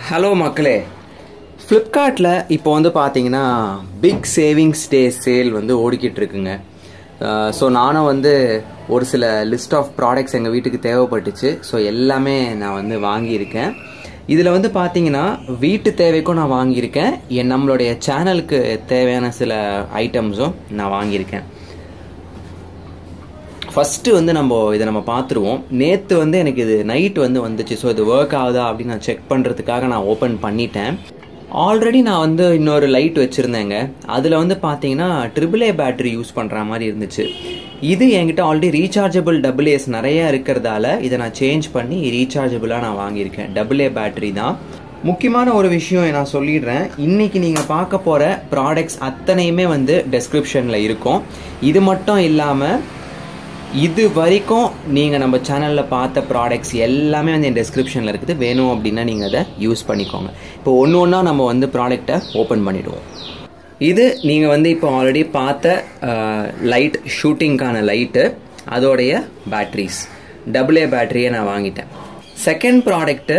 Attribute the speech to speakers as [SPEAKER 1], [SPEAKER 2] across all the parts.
[SPEAKER 1] hello மக்களே ஃப்ளிப்கார்ட்டில் இப்போ வந்து பார்த்தீங்கன்னா பிக் சேவிங்ஸ் டே சேல் வந்து ஓடிக்கிட்டு இருக்குங்க ஸோ நானும் வந்து ஒரு சில லிஸ்ட் ஆஃப் ப்ராடக்ட்ஸ் எங்கள் வீட்டுக்கு தேவைப்பட்டுச்சு ஸோ எல்லாமே நான் வந்து வாங்கியிருக்கேன் இதில் வந்து பார்த்தீங்கன்னா வீட்டு தேவைக்கும் நான் வாங்கியிருக்கேன் என் நம்மளுடைய சேனலுக்கு தேவையான சில ஐட்டம்ஸும் நான் வாங்கியிருக்கேன் ஃபஸ்ட்டு வந்து நம்ம இதை நம்ம பார்த்துருவோம் நேற்று வந்து எனக்கு இது நைட் வந்து வந்துச்சு ஸோ இது ஒர்க் ஆகுதா அப்படின்னு நான் செக் பண்ணுறதுக்காக நான் ஓப்பன் பண்ணிட்டேன் ஆல்ரெடி நான் வந்து இன்னொரு லைட் வச்சுருந்தேங்க அதில் வந்து பார்த்தீங்கன்னா ட்ரிபிள் ஏ பேட்டரி யூஸ் பண்ணுற மாதிரி இருந்துச்சு இது என்கிட்ட ஆல்ரெடி ரீசார்ஜபிள் டபுள் ஏஸ் நிறையா இருக்கிறதால இதை நான் சேஞ்ச் பண்ணி ரீசார்ஜபிளாக நான் வாங்கியிருக்கேன் டபுள் ஏ பேட்டரி தான் முக்கியமான ஒரு விஷயம் நான் சொல்லிடுறேன் இன்னைக்கு நீங்கள் பார்க்க போகிற ப்ராடக்ட்ஸ் அத்தனையுமே வந்து டெஸ்கிரிப்ஷனில் இருக்கும் இது மட்டும் இல்லாமல் இது வரைக்கும் நீங்கள் நம்ம சேனலில் பார்த்த ப்ராடக்ட்ஸ் எல்லாமே வந்து என் டெஸ்கிரிப்ஷனில் இருக்குது வேணும் அப்படின்னா நீங்கள் அதை யூஸ் பண்ணிக்கோங்க இப்போ ஒன்று ஒன்றா நம்ம வந்து ப்ராடக்டை ஓப்பன் பண்ணிவிடுவோம் இது நீங்கள் வந்து இப்போ ஆல்ரெடி பார்த்த லைட் ஷூட்டிங்க்கான லைட்டு அதோடைய பேட்ரிஸ் டபுள் ஏ பேட்டரியை நான் வாங்கிட்டேன் செகண்ட் ப்ராடக்ட்டு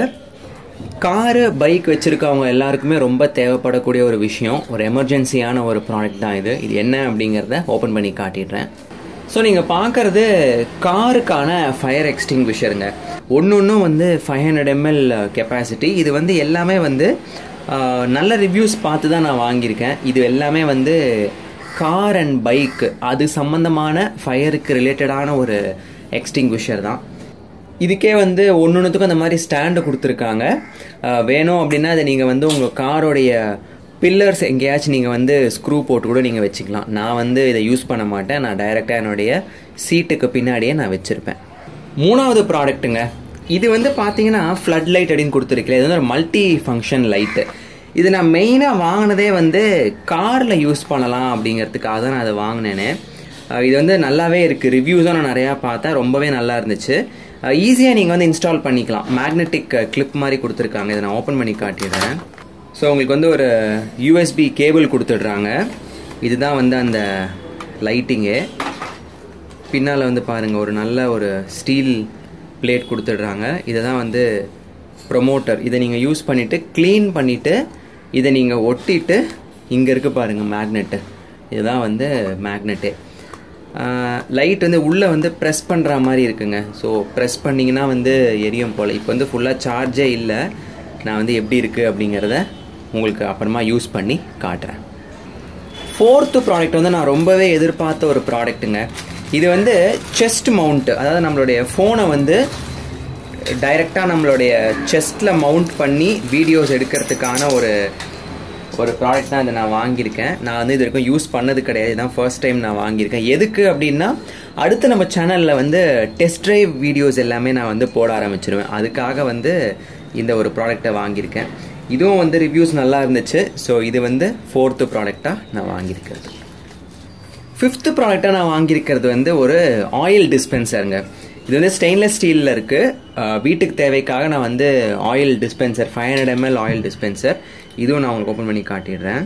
[SPEAKER 1] காரு பைக் வச்சுருக்கவங்க எல்லாருக்குமே ரொம்ப தேவைப்படக்கூடிய ஒரு விஷயம் ஒரு எமர்ஜென்சியான ஒரு ப்ராடக்ட் தான் இது இது என்ன அப்படிங்கிறத ஓப்பன் பண்ணி காட்டிடுறேன் ஸோ நீங்கள் பார்க்குறது காருக்கான ஃபயர் எக்ஸ்டிங்விஷருங்க ஒன்று ஒன்றும் வந்து ஃபைவ் ஹண்ட்ரட் எம்எல் கெப்பாசிட்டி இது வந்து எல்லாமே வந்து நல்ல ரிவ்யூஸ் பார்த்து தான் நான் வாங்கியிருக்கேன் இது எல்லாமே வந்து கார் அண்ட் பைக் அது சம்மந்தமான ஃபயருக்கு ரிலேட்டடான ஒரு எக்ஸ்டிங்விஷர் தான் இதுக்கே வந்து ஒன்று ஒன்றுத்துக்கும் அந்த மாதிரி ஸ்டாண்டு கொடுத்துருக்காங்க வேணும் அப்படின்னா அதை நீங்கள் வந்து உங்கள் காரோடைய பில்லர்ஸ் எங்கேயாச்சும் நீங்கள் வந்து ஸ்க்ரூ போட்டு கூட நீங்கள் வச்சுக்கலாம் நான் வந்து இதை யூஸ் பண்ண மாட்டேன் நான் டைரெக்டாக என்னுடைய சீட்டுக்கு பின்னாடியே நான் வச்சுருப்பேன் மூணாவது ப்ராடக்ட்டுங்க இது வந்து பார்த்தீங்கன்னா ஃப்ளட் லைட் அப்படின்னு கொடுத்துருக்கல இது வந்து ஒரு மல்டி ஃபங்க்ஷன் லைட்டு இது நான் மெயினாக வாங்கினதே வந்து காரில் யூஸ் பண்ணலாம் அப்படிங்கிறதுக்காக தான் நான் அதை வாங்கினேனே இது வந்து நல்லாவே இருக்குது ரிவ்யூஸும் நான் நிறையா பார்த்தேன் ரொம்பவே நல்லா இருந்துச்சு ஈஸியாக நீங்கள் வந்து இன்ஸ்டால் பண்ணிக்கலாம் மேக்னெட்டிக் கிளிப் மாதிரி கொடுத்துருக்காங்க இதை நான் ஓப்பன் பண்ணி காட்டிடுறேன் ஸோ உங்களுக்கு வந்து ஒரு யூஎஸ்பி கேபிள் கொடுத்துட்றாங்க இதுதான் வந்து அந்த லைட்டிங்கு பின்னால் வந்து பாருங்கள் ஒரு நல்ல ஒரு ஸ்டீல் பிளேட் கொடுத்துட்றாங்க இதை தான் வந்து ப்ரொமோட்டர் இதை நீங்கள் யூஸ் பண்ணிவிட்டு க்ளீன் பண்ணிவிட்டு இதை நீங்கள் ஒட்டிட்டு இங்கே இருக்குது பாருங்கள் மேக்னெட்டு இதுதான் வந்து மேக்னெட்டு லைட் வந்து உள்ளே வந்து ப்ரெஸ் பண்ணுற மாதிரி இருக்குங்க ஸோ ப்ரெஸ் பண்ணிங்கன்னா வந்து எரியும் போல் இப்போ வந்து ஃபுல்லாக சார்ஜே இல்லை நான் வந்து எப்படி இருக்குது அப்படிங்கிறத உங்களுக்கு அப்புறமா யூஸ் பண்ணி காட்டுறேன் ஃபோர்த்து ப்ராடக்ட் வந்து நான் ரொம்பவே எதிர்பார்த்த ஒரு ப்ராடக்ட்டுங்க இது வந்து செஸ்ட் மவுண்ட் அதாவது நம்மளுடைய ஃபோனை வந்து டைரெக்டாக நம்மளுடைய செஸ்ட்டில் மவுண்ட் பண்ணி வீடியோஸ் எடுக்கிறதுக்கான ஒரு ஒரு ப்ராடக்ட் தான் இதை நான் வாங்கியிருக்கேன் நான் வந்து இது வரைக்கும் யூஸ் பண்ணது கிடையாது இதுதான் ஃபர்ஸ்ட் டைம் நான் வாங்கியிருக்கேன் எதுக்கு அப்படின்னா அடுத்து நம்ம சேனலில் வந்து டெஸ்ட் ட்ரைவ் வீடியோஸ் எல்லாமே நான் வந்து போட ஆரம்பிச்சிருவேன் அதுக்காக வந்து இந்த ஒரு ப்ராடக்டை வாங்கியிருக்கேன் இதுவும் வந்து ரிவ்யூஸ் நல்லா இருந்துச்சு ஸோ இது வந்து ஃபோர்த்து ப்ராடக்டாக நான் வாங்கியிருக்கிறது ஃபிஃப்த்து ப்ராடக்டாக நான் வாங்கியிருக்கிறது வந்து ஒரு ஆயில் டிஸ்பென்சருங்க இது வந்து ஸ்டெயின்லெஸ் ஸ்டீலில் இருக்குது வீட்டுக்கு தேவைக்காக நான் வந்து oil dispenser five hundred ML oil dispenser இதுவும் நான் உங்களுக்கு ஓப்பன் பண்ணி காட்டிடுறேன்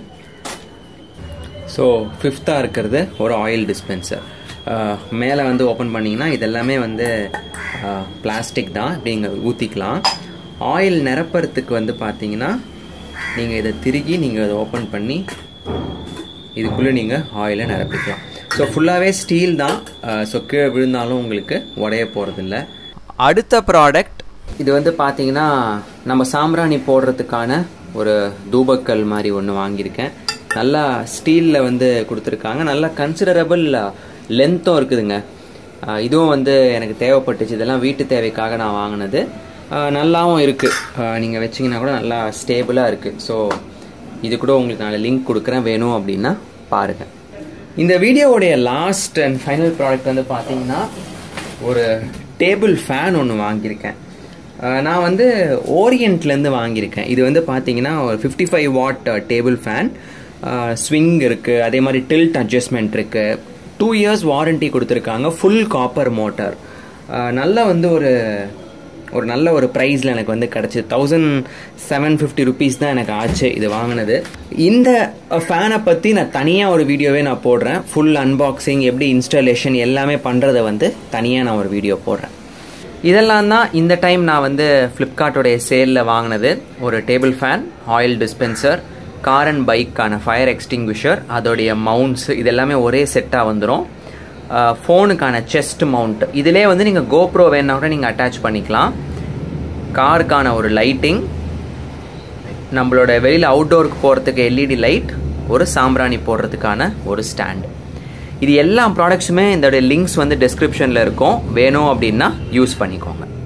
[SPEAKER 1] ஸோ ஃபிஃப்த்தாக இருக்கிறது ஒரு ஆயில் டிஸ்பென்சர் மேலே வந்து ஓப்பன் பண்ணிங்கன்னா இதெல்லாமே வந்து பிளாஸ்டிக் தான் இப்படி இங்கே ஊற்றிக்கலாம் ஆயில் நிரப்புறதுக்கு வந்து பார்த்தீங்கன்னா நீங்கள் இதை திருகி நீங்கள் இதை ஓப்பன் பண்ணி இதுக்குள்ளே நீங்கள் ஆயிலை நிரப்பிக்கலாம் ஸோ ஃபுல்லாகவே ஸ்டீல் தான் ஸோ கீழே விழுந்தாலும் உங்களுக்கு உடைய போகிறதில்ல அடுத்த ப்ராடக்ட் இது வந்து பார்த்தீங்கன்னா நம்ம சாம்பிராணி போடுறதுக்கான ஒரு தூபக்கல் மாதிரி ஒன்று வாங்கியிருக்கேன் நல்லா ஸ்டீலில் வந்து கொடுத்துருக்காங்க நல்லா கன்சிடரபிள் லென்த்தும் இருக்குதுங்க இதுவும் வந்து எனக்கு தேவைப்பட்டுச்சு இதெல்லாம் வீட்டு தேவைக்காக நான் வாங்கினது நல்லாவும் இருக்குது நீங்கள் வச்சிங்கன்னா கூட நல்லா ஸ்டேபிளாக இருக்குது ஸோ இது கூட உங்களுக்கு நான் லிங்க் கொடுக்குறேன் வேணும் அப்படின்னா பாருங்கள் இந்த வீடியோவுடைய லாஸ்ட் அண்ட் ஃபைனல் ப்ராடக்ட் வந்து பார்த்தீங்கன்னா ஒரு டேபிள் ஃபேன் ஒன்று வாங்கியிருக்கேன் நான் வந்து ஓரியன்ட்லேருந்து வாங்கியிருக்கேன் இது வந்து பார்த்தீங்கன்னா ஒரு fifty five watt table fan swing இருக்குது அதே மாதிரி டில்ட் அட்ஜஸ்ட்மெண்ட் இருக்குது டூ இயர்ஸ் வாரண்ட்டி கொடுத்துருக்காங்க ஃபுல் காப்பர் மோட்டார் நல்ல வந்து ஒரு ஒரு நல்ல ஒரு ப்ரைஸில் எனக்கு வந்து கிடச்சி தௌசண்ட் செவன் ஃபிஃப்டி ருபீஸ் தான் எனக்கு ஆச்சு இது வாங்கினது இந்த ஃபேனை பற்றி நான் தனியாக ஒரு வீடியோவே நான் போடுறேன் ஃபுல் அன்பாக்சிங் எப்படி இன்ஸ்டாலேஷன் எல்லாமே பண்ணுறதை வந்து தனியாக நான் ஒரு வீடியோ போடுறேன் இதெல்லாம் தான் இந்த டைம் நான் வந்து ஃப்ளிப்கார்ட்டோடைய சேலில் வாங்கினது ஒரு table fan oil dispenser car and பைக்கான ஃபயர் எக்ஸ்டிங்விஷர் அதோடைய மவுண்ட்ஸ் இது எல்லாமே ஒரே செட்டாக வந்துடும் ஃபோனுக்கான செஸ்ட் மவுண்ட் இதிலே வந்து நீங்கள் கோப்ரோ வேணா கூட நீங்கள் அட்டாச் பண்ணிக்கலாம் காருக்கான ஒரு லைட்டிங் நம்மளோட வெளியில் அவுட்டோருக்கு போகிறதுக்கு எல்இடி லைட் ஒரு சாம்பிராணி போடுறதுக்கான ஒரு ஸ்டாண்ட் இது எல்லா ப்ராடக்ட்ஸுமே இதோடைய லிங்க்ஸ் வந்து டிஸ்கிரிப்ஷனில் இருக்கும் வேணும் அப்படின்னா யூஸ் பண்ணிக்கோங்க